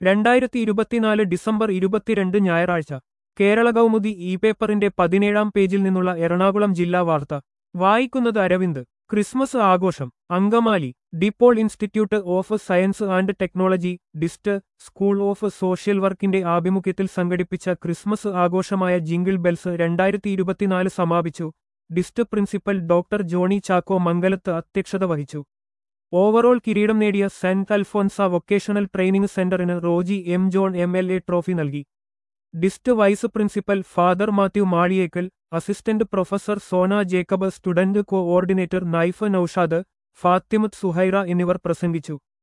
രണ്ടായിരത്തി ഇരുപത്തിനാല് ഡിസംബർ ഇരുപത്തിരണ്ട് ഞായറാഴ്ച കേരള കൗമുദി ഇ പേപ്പറിന്റെ പതിനേഴാം പേജിൽ നിന്നുള്ള എറണാകുളം ജില്ലാ വാർത്ത വായിക്കുന്നത് അരവിന്ദ് ക്രിസ്മസ് ആഘോഷം Angamaly DePaul institute of science and technology DiST school of social വർക്കിന്റെ ആഭിമുഖ്യത്തിൽ സംഘടിപ്പിച്ച ക്രിസ്മസ് ആഘോഷമായ ജിംഗിൾ ബെൽസ് രണ്ടായിരത്തി ഇരുപത്തിനാല് സമാപിച്ചു DiST principal doctor Johnny Chacko Mangalath അധ്യക്ഷത വഹിച്ചു ഓവറോൾ കിരീടം നേടിയ സെന്റ് അൽഫോൻസ വൊക്കേഷണൽ ട്രെയിനിംഗ് സെന്ററിന് Roji M John M L A trophy നൽകി DiST vice principal father Mathew Maliyekkal assistant professor Sona Jacob student coordinator Naif Noushad Fathimath Suhaira എന്നിവർ പ്രസംഗിച്ചു